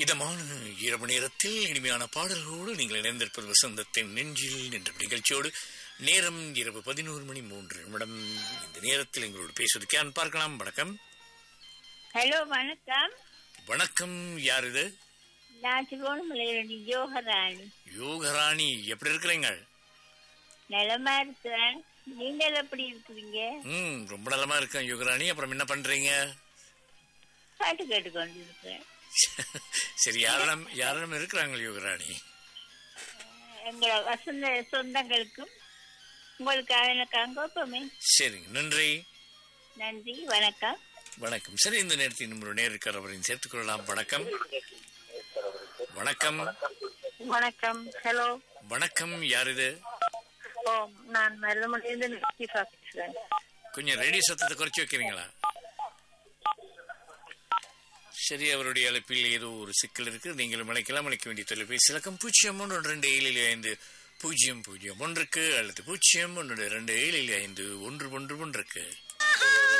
இதமான இரவு நேரத்தில் இனிமையான பாடல்களோடு நீங்கள் இணைந்திருப்பது வசந்தத்தின் நெஞ்சில் என்ற நிகழ்ச்சியோடு நேரம் இரவு பதினோரு மணி மூன்று நிமிடம் இந்த நேரத்தில் எங்களோடு பேசுவது கேன் பார்க்கலாம் வணக்கம் ஹலோ வணக்கம் வணக்கம் யார் இது நான் திருவோணமலையிலிருந்து யோகராணி யோகராணி எப்படி இருக்கிறீங்க நலமா இருக்கிறேன் நீங்கள் எப்படி இருக்கிறீங்க ம் ரொம்ப நலமா இருக்கேன் யோகராணி அப்புறம் என்ன பண்றீங்க பாட்டு கேட்டுக்கொண்டு இருக்கிறேன் சரி யாரிடம் யாரிடம் இருக்கிறாங்க யோகராணி எங்களை வசந்த சொந்தங்களுக்கும் உங்களுக்காக எனக்கு அங்கோப்பமே சரிங்க நன்றி நன்றி வணக்கம் வணக்கம் சரி இந்த நேரத்தில் நம்மளுடைய நேருக்கார் அவரையும் சேர்த்துக் கொள்ளலாம் வணக்கம் வணக்கம் வணக்கம் ஹலோ வணக்கம் யார் இது ஓ நான் மருதமலையிலிருந்து லத்தீஃபா பேசுறேன் கொஞ்சம் ரேடியோ சத்தத்தை குறைச்சி வைக்கிறீங்களா சரி அவருடைய அழைப்பில் ஏதோ ஒரு சிக்கல் இருக்கு நீங்களும் அழைக்கலாம் அழைக்க வேண்டிய தொலைபேசி இலக்கம் பூஜ்ஜியம் ஒன்று ரெண்டு ஏழில் ஐந்து பூஜ்ஜியம் பூஜ்ஜியம் ஒன்றுக்கு அல்லது பூஜ்ஜியம் ஒன்று ரெண்டு ஏழில் ஐந்து ஒன்று ஒன்று ஒன்றுக்கு